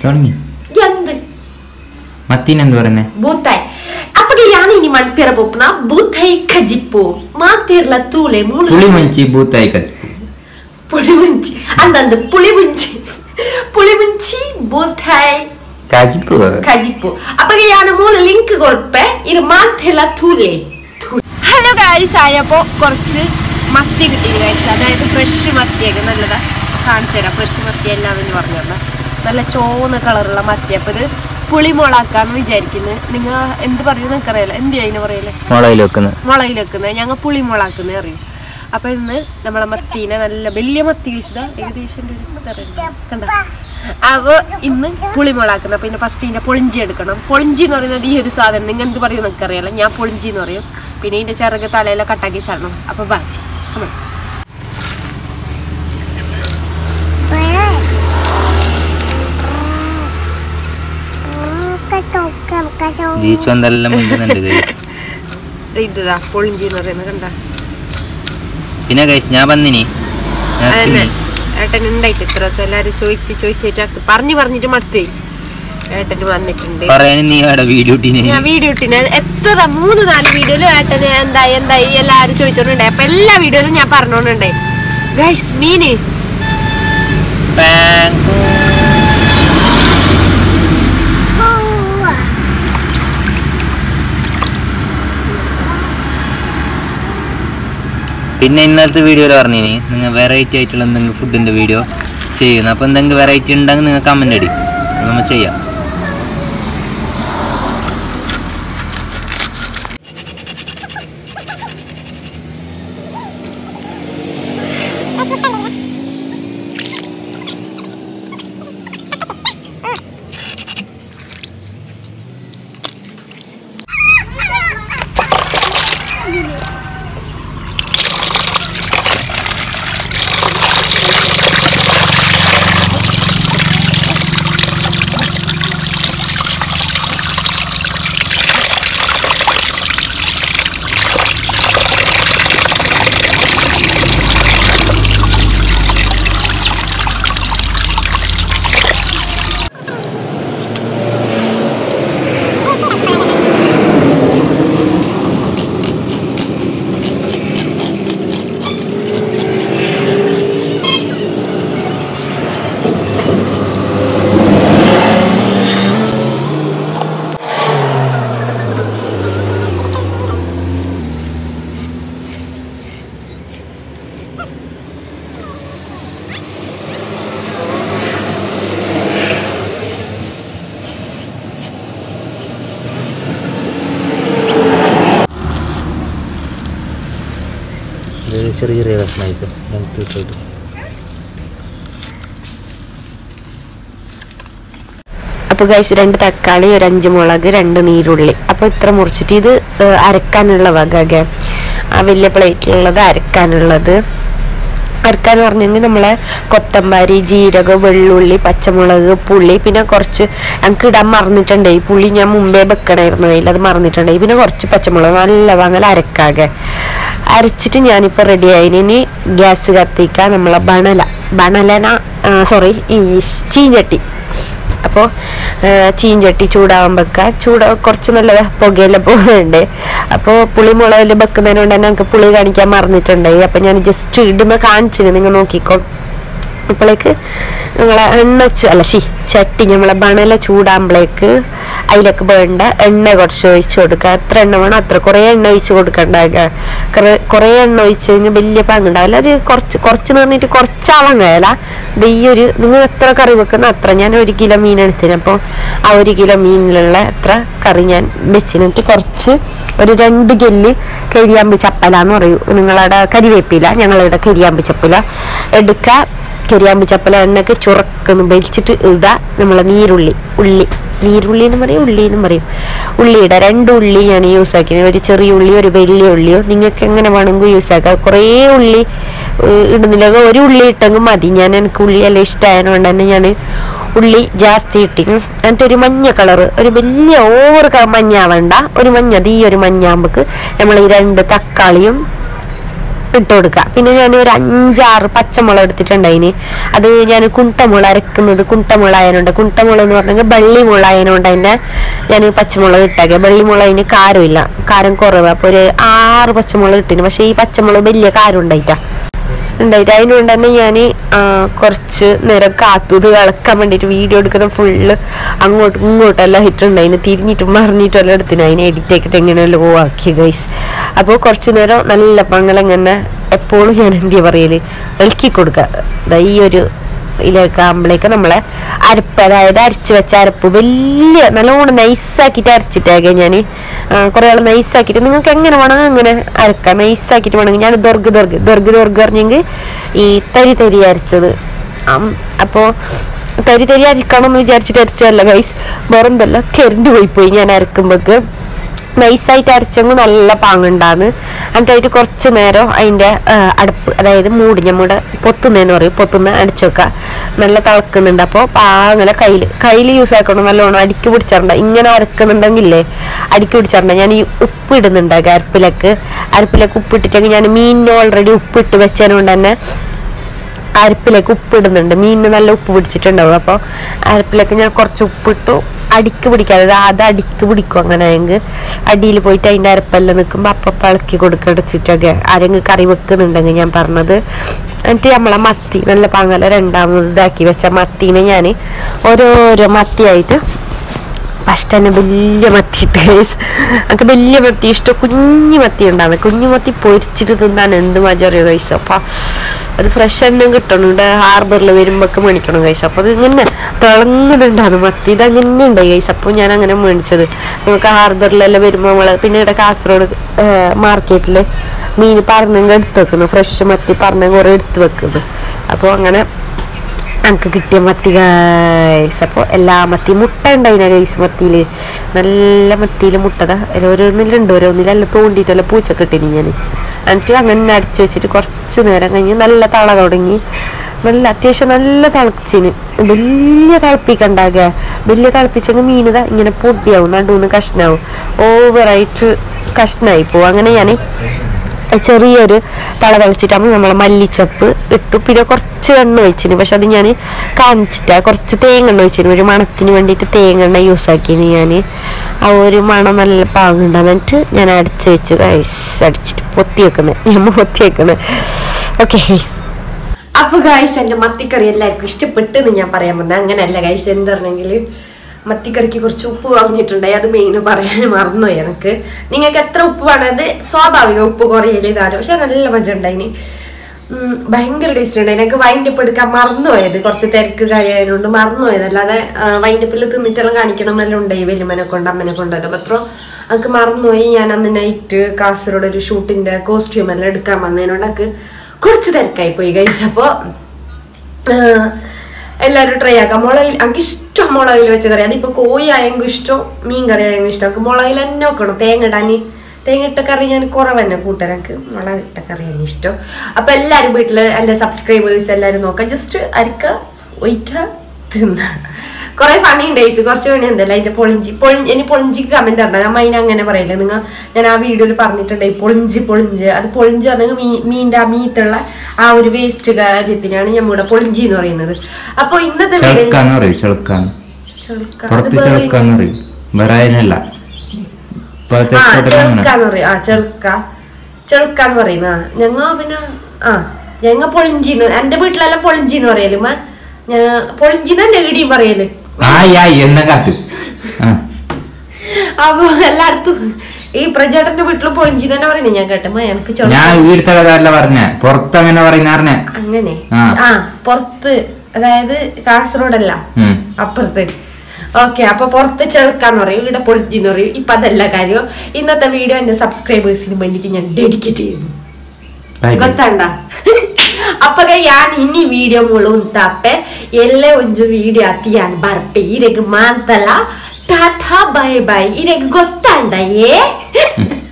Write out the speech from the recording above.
തുടങ്ങി എന്ത് മത്തീനെന്ത് പറയുന്നേ ಬೂತಾಯ್ ಅಪ್ಪಗೆ ಯಾನಿ ನಿಮ್ಮ ಅಣ್ಪಿರ ಪೊಪ್ಪನ ಬೂತಾಯ್ ಕಜಿಪ್ಪು ಮಾತಿರ್ಲ ತೂಲೆ ಮೂಳು പുളി മഞ്ചി ബൂത്തായി കത്തി ಪುಳಿ ಮುಂಚಿ ಅಂದಂದು ಪುಳಿ ಮುಂಚಿ ಪುಳಿ ಮುಂಚಿ ಬೂತಾಯ್ കാജിപ്പ് കജിപ്പു അപ്പಗೆ ಯಾನ ಮೂಲ ലിങ്ക് കൊടുപ്പേ ഇത് മാത്തില്ല തൂലെ ഹലോ ഗായ്സ് ആയപ്പോ കുറച്ച് മത്തി കിട്ടി ഗായ്സ് അതായത് ഫ്രഷ് മത്തിയൊക്കെ നല്ലതാ കാണിച്ചു തരാം ഫ്രഷ് മത്തി എല്ലാവരും പറഞ്ഞോളാം നല്ല ചോന്ന കളറുള്ള മത്തി അപ്പൊ ഇത് പുളിമുളാക്കാന്ന് വിചാരിക്കുന്നത് നിങ്ങൾ എന്ത് പറയുന്നത് എനിക്കറിയില്ല എന്ത് അതിന് പറയല്ലേ മുളയിൽ വെക്കുന്നത് മുളയിൽ വെക്കുന്നത് ഞങ്ങൾ പുളിമുളാക്കുന്നത് അറിയും അപ്പൊ ഇന്ന് നമ്മളെ മത്തീനെ നല്ല വലിയ മത്തി കഴിച്ചതാ ഏകദേശം ഒരു ഇത്ര ഉണ്ട്. കണ്ടോ അപ്പൊ ഇന്ന് പുളിമുളാക്കുന്നത് അപ്പൊ ഇതിന്റെ ഫസ്റ്റ് ഇതിന്റെ പൊളിഞ്ചി എടുക്കണം പൊളിഞ്ചി എന്ന് പറയുന്നത് ഈ ഒരു സാധനം നിങ്ങൾ എന്ത് പറയും എനിക്കറിയാലോ ഞാൻ പൊളിഞ്ചി എന്ന് പറയും പിന്നെ ഇതിന്റെ ചിറക് തലയിലെ കട്ടാക്കി ചടണം അപ്പൊ ബാ come on. ജീച്ചു എന്തെല്ലാം മിണ്ടുന്നുണ്ട് ഇത്. ഇതാ പൊളിഞ്ചി എന്ന് പറയുന്നത് കണ്ട പിന്നെ കഴിച്ച് ഞാൻ വന്നിനി ഞാൻ അതന്നെ തിന്നി. ഏട്ടൻ ഉണ്ടായിട്ട് ഇത്ര ദിവസം എല്ലാരും ചോദിച്ച് ചോദിച്ചിട്ട് പറഞ്ഞു പറഞ്ഞിട്ട് മടുത്തേ ഏട്ടന് വന്നിട്ടുണ്ട് പറയാനും നീ അവിടെ വീഡിയോ ഇട്ടിനി ഞാൻ വീഡിയോ ഇട്ടിന് എത്ര മൂന്ന് നാല് വീഡിയോയിലും ഏട്ടന് എന്തായി എന്തായി എല്ലാരും ചോദിച്ചോണ്ടുണ്ടേ അപ്പൊ എല്ലാ വീഡിയോയിലും ഞാൻ പറഞ്ഞോണ്ടുണ്ടേ ഗൈസ് മീന് പിന്നെ ഇന്നത്തെ വീഡിയോയിൽ പറഞ്ഞിനി നിങ്ങൾ വെറൈറ്റി ആയിട്ടുള്ള എന്തെങ്കിലും ഫുഡിന്റെ വീഡിയോ ചെയ്യുന്നു അപ്പൊ എന്തെങ്കിലും വെറൈറ്റി ഉണ്ടെങ്കിൽ നിങ്ങൾ കമന്റ് അടി അത് നമ്മൾ ചെയ്യാം ചെറിയ ചെറിയ കഷ്ണമായിട്ട് ഇട്ടിട്ട് അപ്പൊ ഗൈസ് രണ്ട് തക്കാളി ഒരു അഞ്ച് മുളക് രണ്ട് നീരുള്ളി അപ്പൊ ഇത്ര മുറിച്ചിട്ട് ഇത് ഏഹ്, അരക്കാനുള്ള വക ആ വലിയ പ്ലേറ്റിലുള്ളത് അരക്കാനുള്ളത് അരക്കാൻ പറഞ്ഞെങ്കിൽ നമ്മളെ കൊത്തമ്പാരി ജീരകം വെള്ളുള്ളി പച്ചമുളക് പുളി പിന്നെ കുറച്ച് ഞങ്ങൾക്ക് ഇടാൻ മറന്നിട്ടുണ്ട് ഈ പുളി ഞാൻ മുമ്പേ വെക്കണമായിരുന്നു അതിൽ അത് മറന്നിട്ടുണ്ട് പിന്നെ കുറച്ച് പച്ചമുളക് നല്ല വാങ്ങൽ അരക്കാകെ അരച്ചിട്ട് ഞാനിപ്പോൾ റെഡി ആയിന് ഇനി ഗ്യാസ് കത്തിക്കാൻ നമ്മളെ ബണല ബണലന സോറി ഈ ചീഞ്ചട്ടി അപ്പോൾ ചീഞ്ചട്ടി ചൂടാകുമ്പോഴൊക്കെ ചൂട് കുറച്ച് നല്ല പുകയെല്ലാം പോകുന്നുണ്ട് അപ്പോൾ പുളിമുളകിൽ വെക്കുന്നതിന് കൊണ്ട് തന്നെ ഞങ്ങൾക്ക് പുളി കാണിക്കാൻ മറന്നിട്ടുണ്ടായി അപ്പം ഞാൻ ജസ്റ്റ് ഇടുന്ന കാണിച്ചിന് നിങ്ങൾ നോക്കിക്കോ അപ്പോഴേക്ക് നമ്മളെ എണ്ണ ചു- അല്ല ഷി ചട്ടി നമ്മളെ ബണല ചൂടാകുമ്പോഴേക്ക് അതിലേക്ക് വേണ്ട എണ്ണ കുറച്ച് ഒഴിച്ച് കൊടുക്കുക എത്ര എണ്ണ വേണം അത്ര കുറേ എണ്ണ ഒഴിച്ച് കൊടുക്കണ്ടാകുക കുറേ എണ്ണ ഒഴിച്ച് കഴിഞ്ഞാൽ വലിയ പങ്കുണ്ടാവില്ല ഒരു കുറച്ച് കുറച്ച് പറഞ്ഞിട്ട് കുറച്ചാവാൻ കഴിയല ഇത് ഈ ഒരു നിങ്ങൾ എത്ര കറി വെക്കുന്ന അത്ര ഞാൻ ഒരു കിലോ മീൻ എടുത്തിന് അപ്പോൾ ആ ഒരു കിലോ മീനിലുള്ള എത്ര കറി ഞാൻ വെച്ചിട്ട് കുറച്ച് ഒരു രണ്ട് ഗെല്ല് കരിയാമ്പ് ചപ്പല എന്ന് പറയും നിങ്ങളവിടെ കരിവേപ്പില ഞങ്ങളിവിടെ കരിയാമ്പ് ചപ്പല എടുക്കുക കരിയാമ്പ് ചപ്പല എണ്ണക്ക് ചുറക്കൊന്ന് വലിച്ചിട്ട് ഇടുക നമ്മളെ നീരുള്ളി ഉള്ളി നീരുള്ളി എന്ന് പറയും ഉള്ളി എന്നും പറയും ഉള്ളി ഇടുക രണ്ട് ഉള്ളി ഞാൻ യൂസ് ആക്കി ഒരു ചെറിയ ഉള്ളി ഒരു വലിയ ഉള്ളിയോ നിങ്ങൾക്ക് എങ്ങനെ വേണമെങ്കിൽ യൂസ് ആക്കാം കുറേ ഉള്ളി ഏഹ്, ഇടുന്നില്ലെങ്കിൽ ഒരു ഉള്ളി ഇട്ടെങ്കിൽ മതി ഞാൻ എനിക്ക് ഉള്ളി എല്ലാം ഇഷ്ടമായതുകൊണ്ട് തന്നെ ഞാൻ ഉള്ളി ജാസ്തി ഇട്ടിന് എന്നിട്ട് ഒരു മഞ്ഞ കളറ് ഒരു വലിയ ഓവർ മഞ്ഞ ആവണ്ട ഒരു മഞ്ഞ ഈ ഒരു മഞ്ഞ ആകുമ്പോക്ക് നമ്മൾ ഈ രണ്ട് തക്കാളിയും ഇട്ട് കൊടുക്കുക പിന്നെ ഞാൻ ഒരു അഞ്ചാറ് പച്ചമുളക് എടുത്തിട്ടുണ്ടായിന് അത് ഞാൻ കുണ്ടമുളക് അരക്കുന്നത് കുണ്ടമുളക് ആയതുകൊണ്ട് കുണ്ടമുളക് എന്ന് പറഞ്ഞെങ്കിൽ ബള്ളിമുളക് ആയതുകൊണ്ട് തന്നെ ഞാൻ പച്ചമുളക് ഇട്ടാക്കിയ ബള്ളിമുളക് അതിന് കാരമില്ല കാരം കുറവ് അപ്പോൾ ഒരു ആറ് പച്ചമുളക് ഇട്ടിന് പക്ഷേ ഈ പച്ചമുളക് വലിയ കാരം ഉണ്ടായിട്ടാ ഉണ്ടായിട്ട് അതിനുകൊണ്ട് തന്നെ ഞാൻ കുറച്ച് നേരം കാത്തു ഇത് ഇളക്കാൻ വേണ്ടിയിട്ട് വീഡിയോ എടുക്കുന്ന ഫുള്ള് അങ്ങോട്ടും ഇങ്ങോട്ടെല്ലാം ഇട്ടുണ്ട് അതിന് തിരിഞ്ഞിട്ടും മറിഞ്ഞിട്ടും എല്ലാം എടുത്തിന് അതിനെ എഡിറ്റ് ആക്കിയിട്ട് എങ്ങനെയല്ലോ ആക്കി ഗൈസ് അപ്പോൾ കുറച്ച് നേരം നല്ല പങ്ങളെങ്ങനെ എപ്പോഴും ഞാൻ എന്തിയാ പറയല് ഇളക്കി കൊടുക്കുക ദാ ഈ ഒരു ഇതിലേക്കാകുമ്പോഴേക്ക് നമ്മളെ അരപ്പ് അതായത് അരച്ച് വെച്ച അരപ്പ് വലിയ നല്ലോണം നൈസാക്കിയിട്ട് അരച്ചിട്ടേക്കെ ഞാൻ കുറേ ആൾ നൈസാക്കിയിട്ട് നിങ്ങൾക്ക് എങ്ങനെ വേണമെങ്കിൽ അങ്ങനെ അരക്കാം നൈസാക്കിയിട്ട് വേണമെങ്കിൽ ഞാൻ ദൊർഗ് ദൊർഗ് ദൊർഗ് ദൊർഗ് പറഞ്ഞെങ്കിൽ ഈ തരി തരി അരച്ചത് അപ്പോൾ തരി തരി അരക്കണം എന്ന് വിചാരിച്ചിട്ട് അരച്ചതല്ല ഗൈസ് വേറെന്തല്ല കരണ്ട് പോയി പോയി ഞാൻ അരക്കുമ്പോൾക്ക് നൈസായിട്ട് അരച്ചെങ്കിൽ നല്ല പാങ്ങുണ്ടാന്ന് എന്നിട്ടായിട്ട് കുറച്ച് നേരം അതിൻ്റെ അടുപ്പ് അതായത് മൂടി നമ്മുടെ പൊത്തുന്നതെന്ന് പറയും പൊത്തുന്ന അടിച്ചു വെക്കുക നല്ല തിളക്കുന്നുണ്ട് അപ്പോൾ പാങ്ങനെ കയ്യിൽ കയ്യിൽ യൂസ് ആക്കണം നല്ലോണം അടിക്ക് പിടിച്ചിട്ടുണ്ട് ഇങ്ങനെ അരക്കുന്നുണ്ടെങ്കിലേ അടിക്ക് പിടിച്ചിട്ടുണ്ട് ഞാൻ ഈ ഉപ്പ് ഇടുന്നുണ്ട് അരപ്പിലേക്ക് അരപ്പിലേക്ക് ഉപ്പ് ഇട്ടിട്ടെങ്കിൽ ഞാൻ മീനിന് ഓൾറെഡി ഉപ്പ് ഇട്ട് വെച്ചതുകൊണ്ട് തന്നെ അരപ്പിലേക്ക് ഉപ്പ് ഇടുന്നുണ്ട് മീനിന് നല്ല ഉപ്പ് പിടിച്ചിട്ടുണ്ടാവും അപ്പോൾ അരപ്പിലേക്ക് ഞാൻ കുറച്ച് ഉപ്പിട്ടു അടിക്ക് പിടിക്കാതെ അത് അത് അടിക്ക് പിടിക്കും അങ്ങനെ ആയെങ്കിൽ അടിയിൽ പോയിട്ട് അതിൻ്റെ അരപ്പെല്ലാം നിൽക്കുമ്പോൾ അപ്പം ഇളക്കി കൊടുക്കടിച്ചിട്ടൊക്കെ ആരെങ്കിലും കറി വെക്കുന്നുണ്ടെങ്കിൽ ഞാൻ പറഞ്ഞത് എന്നിട്ട് നമ്മളെ മത്തി നല്ല പാങ്ങല രണ്ടാമത് ഇതാക്കി വെച്ച മത്തീനെ ഞാൻ ഓരോരോ മത്തിയായിട്ട് ഫസ്റ്റ് തന്നെ വലിയ മത്തി ഇട്ട് ഗൈസ് എനിക്ക് വലിയ മത്തി ഇഷ്ടം കുഞ്ഞു മത്തി ഉണ്ടാകുന്നത് കുഞ്ഞു മത്തി പൊരിച്ചിട്ട് തിന്നാൻ എന്ത് മജ അറിയോ ഗൈസ് അപ്പം അത് ഫ്രഷ് തന്നെ കിട്ടണം ഇവിടെ ഹാർബറിൽ വരുമ്പോഴൊക്കെ മേടിക്കണം ഗൈസ് അപ്പോൾ അത് ഇങ്ങനെ തിളങ്ങുന്നുണ്ടാണ് മത്തി ഇത് അങ്ങനെ ഉണ്ടായി ഗൈസ് അപ്പോൾ ഞാൻ അങ്ങനെ മേടിച്ചത് നമുക്ക് ഹാർബറിലെല്ലാം വരുമ്പോൾ നമ്മൾ പിന്നെ ഇവിടെ കാസർഗോഡ് മാർക്കറ്റിൽ മീൻ പറഞ്ഞെങ്കിൽ എടുത്ത് വെക്കുന്നു ഫ്രഷ് മത്തി പറഞ്ഞ കുറേ എടുത്ത് വെക്കുന്നു അപ്പോൾ അങ്ങനെ എനിക്ക് കിട്ടിയ മത്തി ഗൈസ് അപ്പോൾ എല്ലാ മത്തി മുട്ട ഉണ്ടായിന ഗൈസ് മത്തിയിൽ നല്ല മത്തിയിൽ മുട്ടത ഓരോന്നിലുണ്ട് ഓരോന്നിലല്ല തോണ്ടിയിട്ടല്ല പൂച്ചക്ക് ഇട്ടിനി ഞാൻ എന്നിട്ട് അങ്ങനെ അടിച്ചു വെച്ചിട്ട് കുറച്ച് നേരം കഴിഞ്ഞ് നല്ല തള തുടങ്ങി നല്ല അത്യാവശ്യം നല്ല തിളച്ചിന് വലിയ തിളപ്പിക്കണ്ടാകുക വലിയ തിളപ്പിച്ചെങ്കിൽ മീനിത ഇങ്ങനെ പൊടിയാവും നടുന്ന് കഷ്ണാവും ഓവറായിട്ട് കഷ്ണായി പോവും അങ്ങനെ ഞാൻ ചെറിയൊരു തള തളിച്ചിട്ടാകുമ്പോൾ നമ്മളെ മല്ലിച്ചപ്പ് ഇട്ടു പിന്നെ കുറച്ച് എണ്ണ ഒഴിച്ചിന് പക്ഷെ അത് ഞാൻ കാണിച്ചിട്ടാ കുറച്ച് തേങ്ങ എണ്ണ ഒഴിച്ചിന് ഒരു മണത്തിന് വേണ്ടിയിട്ട് തേങ്ങ എണ്ണ യൂസ് ആക്കിന് ഞാൻ ആ ഒരു മണം നല്ല പാങ്ങുണ്ടാകും എന്നിട്ട് ഞാൻ അടിച്ച് വെച്ച് ഗൈസ് അടിച്ചിട്ട് പൊത്തി വെക്കുന്നത് ഞാൻ പൊത്തി വെക്കുന്നത് ഓക്കെ ഗൈസ് അപ്പൊ ഗൈസ് എന്റെ മത്തിക്കറി എല്ലാവർക്കും ഇഷ്ടപ്പെട്ടെന്ന് ഞാൻ പറയാൻ വന്നത് അങ്ങനെയല്ല ഗൈസ് എന്താ പറഞ്ഞെങ്കിൽ മത്തിക്കറിക്ക് കുറച്ച് ഉപ്പ് കുറഞ്ഞിട്ടുണ്ടായി അത് മെയിൻ പറയാൻ മറന്നുപോയി എനിക്ക് നിങ്ങൾക്ക് എത്ര ഉപ്പ് വേണം അത് സ്വാഭാവിക ഉപ്പ് കുറയല് ഇതാലും പക്ഷെ നല്ല മജ ഉണ്ടായിന് ഉം, ഭയങ്കര ടേസ്റ്റ് ഉണ്ട് എനിക്ക് വൈൻഡപ്പ് എടുക്കാൻ മറന്നുപോയത് കുറച്ച് തിരക്ക് കാര്യമായതുകൊണ്ട് മറന്നുപോയത് അല്ലാതെ വൈൻഡപ്പിൽ തിന്നിട്ടെല്ലാം കാണിക്കണം എന്നെല്ലാം ഉണ്ടായി വലിയമ്മനെ കൊണ്ട് അമ്മനെ കൊണ്ടല്ലോ അത്ര എനിക്ക് മറന്നുപോയി ഞാൻ അന്ന് നൈറ്റ് കാസർഗോഡ് ഒരു ഷൂട്ടിന്റെ കോസ്റ്റ്യൂം എല്ലാം എടുക്കാൻ വന്നതിനോട് എനിക്ക് കുറച്ച് തിരക്കായി പോയി കഴിച്ച് അപ്പോൾ എല്ലാവരും ട്രൈ ആക്കാം മുളകിൽ എനിക്ക് ഇഷ്ടം മുളകിൽ വെച്ച കറി അതിപ്പോ കോഴി ആയെങ്കിൽ ഇഷ്ടം മീൻ കറി ആയെങ്കിൽ ഇഷ്ടം എനിക്ക് മുളകിൽ തന്നെ വെക്കണം തേങ്ങ ഇടാൻ തേങ്ങ ഇട്ട കറി ഞാൻ കുറവ് തന്നെ കൂട്ടാൻ എനിക്ക് മുളക് ഇട്ട കറി തന്നെ ഇഷ്ടം അപ്പൊ എല്ലാവരും വീട്ടില് എൻ്റെ സബ്സ്ക്രൈബേഴ്സ് എല്ലാവരും നോക്കാം ജസ്റ്റ് അരിക്ക ഒഴിക്ക തിന്ന കുറെ പണിയുണ്ട് ഗൈസ് കുറച്ച് പണി ഉണ്ടല്ലോ അതിന്റെ പൊളിഞ്ചി പൊളിഞ്ചി ഇനി പൊളിഞ്ചിക്ക് കമന്റ് ഉണ്ട് അമ്മ അതിന് അങ്ങനെ പറയില്ല നിങ്ങൾ ഞാൻ ആ വീഡിയോയിൽ പറഞ്ഞിട്ടുണ്ട് ഈ പൊളിഞ്ചി പൊളിഞ്ച് അത് പൊളിഞ്ച് പറഞ്ഞെങ്കിൽ മീ മീൻ്റെ ആ മീത്തുള്ള ആ ഒരു വേസ്റ്റ് കാര്യത്തിനാണ് നമ്മുടെ പൊളിഞ്ചി എന്ന് പറയുന്നത് അപ്പൊ ഇന്നത്തെ വീഡിയോ ചെളുക്കാന്ന് പറയും ചെളുക്കാൻ ചെളുക്ക. അത് പുറത്ത് വേറെ ചെളുക്കാന്ന് പറയും വേറെ അതിനല്ല ഇപ്പൊ ആ തെക്കോട്ട് അങ്ങനെ ചെളുക്കാന്ന് പറയും ആ ചെളുക്ക ചെളുക്കാന്ന് പറയുന്ന ഞങ്ങ പിന്നെ ആ ഞങ്ങ പൊളിഞ്ചിന്ന് എന്റെ വീട്ടിലെല്ലാം പൊളിഞ്ചിന്ന് പറയല് ഉമ്മ. ഞാൻ പൊളിഞ്ചിന്ന് എന്റെ ഇടിയും പറയല് ആയി ആയി എന്ന കാട്ട് ആ അപ്പൊ എല്ലായിടത്തും ഈ പ്രജേട്ടന്റെ വീട്ടിലും പൊളിഞ്ചി തന്നെ പറയുന്നത് ഞാൻ കേട്ടമ്മ എനിക്ക് ചെളുക്ക ഞാൻ വീട്ടിലെ കഥയല്ല പറഞ്ഞ പുറത്ത് അങ്ങനെ പറയുന്ന പറഞ്ഞ അങ്ങനെ ആ. ആ പുറത്ത് അതായത് കാസർഗോഡല്ല ഉം. അപ്പുറത്ത് ഓക്കെ അപ്പൊ പുറത്ത് ചെളുക്കാന്ന് പറയും ഇവിടെ പൊളിച്ചിന്ന് പറയും ഇപ്പൊ അതല്ല കാര്യം ഇന്നത്തെ വീഡിയോ എന്റെ സബ്സ്ക്രൈബേഴ്സിന് വേണ്ടിട്ട് ഞാൻ ഡെഡിക്കേറ്റ് ചെയ്യുന്നു Bye bye. ಗೊತ್ತಂಡ ಅಪ್ಪಗ ಯಾನ್ ಇನ್ನಿ ವಿಡಿಯೋ ಮುಳು ಉಂಟಪ್ಪೆ ಎಲ್ಲೇ ಒಂಜು ವಿಡಿಯೋ ಅತಿ ಯಾನ್ ಬರ್ಪೆ ಇರೆಗ್ ಮಾಂತಲ್ಲ ಟಾಟಾ ಬೈ ಬೈ ಇರೆಗ್ ಗೊತ್ತಂಡ ಏ